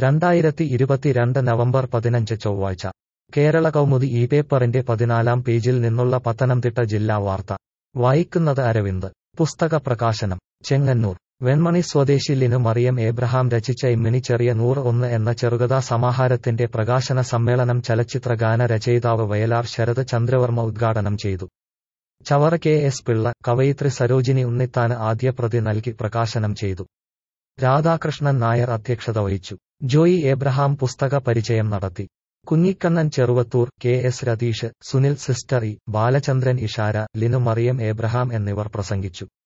രണ്ടായിരത്തി ഇരുപത്തിരണ്ട് നവംബർ പതിനഞ്ച് ചൊവ്വാഴ്ച കേരള കൗമുദി ഈ പേപ്പറിന്റെ പതിനാലാം പേജിൽ നിന്നുള്ള പത്തനംതിട്ട ജില്ലാ വാർത്ത വായിക്കുന്നത് അരവിന്ദ് പുസ്തക പ്രകാശനം ചെങ്ങന്നൂർ വെൺമണി സ്വദേശി ലിനു മറിയം ഏബ്രഹാം രചിച്ച ഇമ്മിനി ചെറിയ നൂർ ഒന്ന് എന്ന ചെറുകഥാ സമാഹാരത്തിന്റെ പ്രകാശന സമ്മേളനം ചലച്ചിത്ര ഗാന രചയിതാവ് വയലാർ ശരത് ചന്ദ്രവർമ്മ ഉദ്ഘാടനം ചെയ്തു ചവറ കെ എസ് പിള്ള കവയിത്രി സരോജിനി ഉണ്ണിത്താന് ആദ്യ പ്രതി നൽകി പ്രകാശനം ചെയ്തു രാധാകൃഷ്ണൻ നായർ അധ്യക്ഷത വഹിച്ചു ജോയി ഏബ്രഹാം പുസ്തക പരിചയം നടത്തി Kunhikannan Cheruvathur K S Ratheesh Sunil sister E Balachandran Ishara Linu Mariyam Abraham എന്നിവർ പ്രസംഗിച്ചു